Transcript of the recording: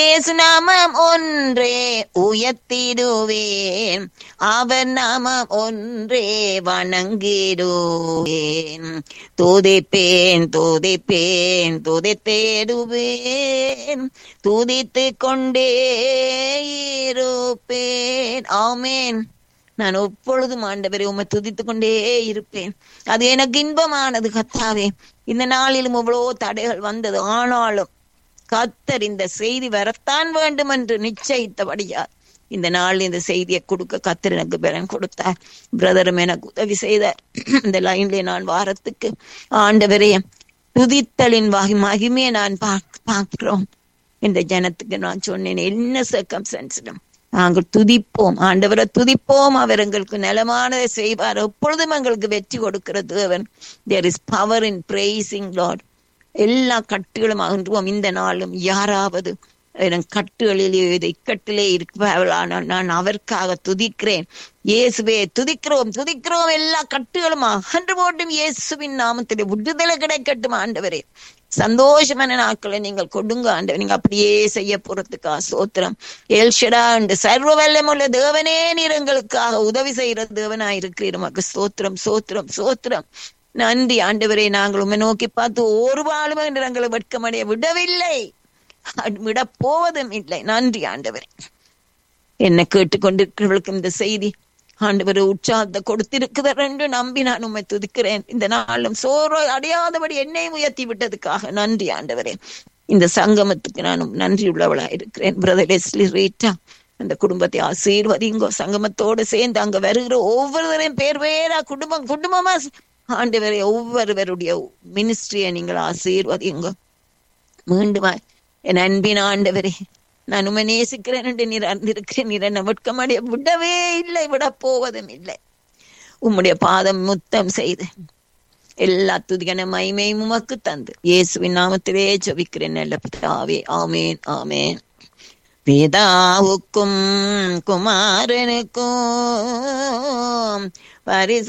இயேசு நாமம் ஒன்றே உயர்த்திடுவேன் அவர் நாமம் ஒன்றே வணங்கிடுவேன் துதிப்பேன் துதிப்பேன் துதித்தேடுவேன் துதித்து கொண்டே இருப்பேன் ஆமேன் நான் எப்பொழுதும் ஆண்டவரை உம்மை துதித்துக் கொண்டே இருப்பேன் அது எனக்கு இன்பமானது கத்தாவே இந்த நாளிலும் எவ்வளவோ தடைகள் வந்தது ஆனாலும் கத்தர் இந்த செய்தி வரத்தான் வேண்டும் என்று நிச்சயித்தபடியா இந்த நாள் இந்த செய்தியை கொடுக்க கத்தர் எனக்கு பலன் கொடுத்தார் பிரதரும் எனக்கு உதவி செய்தார் இந்த லைன்ல நான் வாரத்துக்கு ஆண்டவரே துதித்தலின் வகை மகிமையை நான் பார்க்கிறோம் இந்த ஜனத்துக்கு நான் சொன்னேன் என்ன சர்க்கம்சன்ஸிலும் நாங்கள் துதிப்போம் ஆண்டவரை துதிப்போம் அவர் எங்களுக்கு நிலமானதை செய்வார் எப்பொழுதும் எங்களுக்கு வெற்றி கொடுக்கிற தேவன் there is power in praising Lord எல்லா கட்டுகளும் அகன்றுவோம் இந்த நாளும் யாராவது என் கட்டுகளிலே இக்கட்டிலே இருப்பவளானால் நான் அவருக்காக துதிக்கிறேன் இயேசுவே துதிக்கிறோம் துதிக்கிறோம் எல்லா கட்டுகளும் அகன்று போட்டும் இயேசுவின் நாமத்திலே விடுதலை கிடைக்கட்டும் ஆண்டவரே சந்தோஷமான நாட்களை நீங்கள் கொடுங்க ஆண்டவர் நீங்க அப்படியே செய்ய போறதுக்கா சோத்திரம் ஏல்ஷடா என்று சர்வ வல்லமுள்ள தேவனே நீர் எங்களுக்காக உதவி செய்யற தேவனா இருக்கிறீர் நமக்கு சோத்திரம் சோத்திரம் சோத்திரம் நன்றி ஆண்டவரே நாங்கள் உண்மை நோக்கி பார்த்து ஒரு வாழும் என்று எங்களை வெட்கமடைய விடவில்லை விட போவதும் இல்லை நன்றி ஆண்டவரே என்ன கேட்டுக்கொண்டிருக்கிறவர்களுக்கு இந்த செய்தி ஆண்டவர் உற்சாகத்தை கொடுத்திருக்கிறார் என்று நம்பி நான் உண்மை துதிக்கிறேன் இந்த நாளும் சோறு அடையாதபடி என்னையும் உயர்த்தி விட்டதுக்காக நன்றி ஆண்டவரே இந்த சங்கமத்துக்கு நானும் நன்றி உள்ளவளா இருக்கிறேன் பிரதர் லெஸ்லி ரீட்டா அந்த குடும்பத்தை ஆசீர்வதிங்கோ சங்கமத்தோடு சேர்ந்து அங்க வருகிற ஒவ்வொருவரையும் பேர் பேரா குடும்பம் குடும்பமா ஆண்டவரை ஒவ்வொருவருடைய மினிஸ்ட்ரியை நீங்கள் ஆசீர்வதிங்கோ மீண்டும் என் அன்பின் ஆண்டவரே நான் உண்மை நேசிக்கிறேன் என்று நீர் அறிந்திருக்கிறேன் நீர் என்னை வெட்கமடைய விடவே இல்லை விட போவதும் இல்லை உம்முடைய பாதம் முத்தம் செய்து எல்லா துதிகன மைமையும் உமக்கு தந்து இயேசுவின் நாமத்திலே ஜபிக்கிறேன் நல்ல பிதாவே ஆமேன் ஆமேன் பிதாவுக்கும் குமாரனுக்கும் பரிசு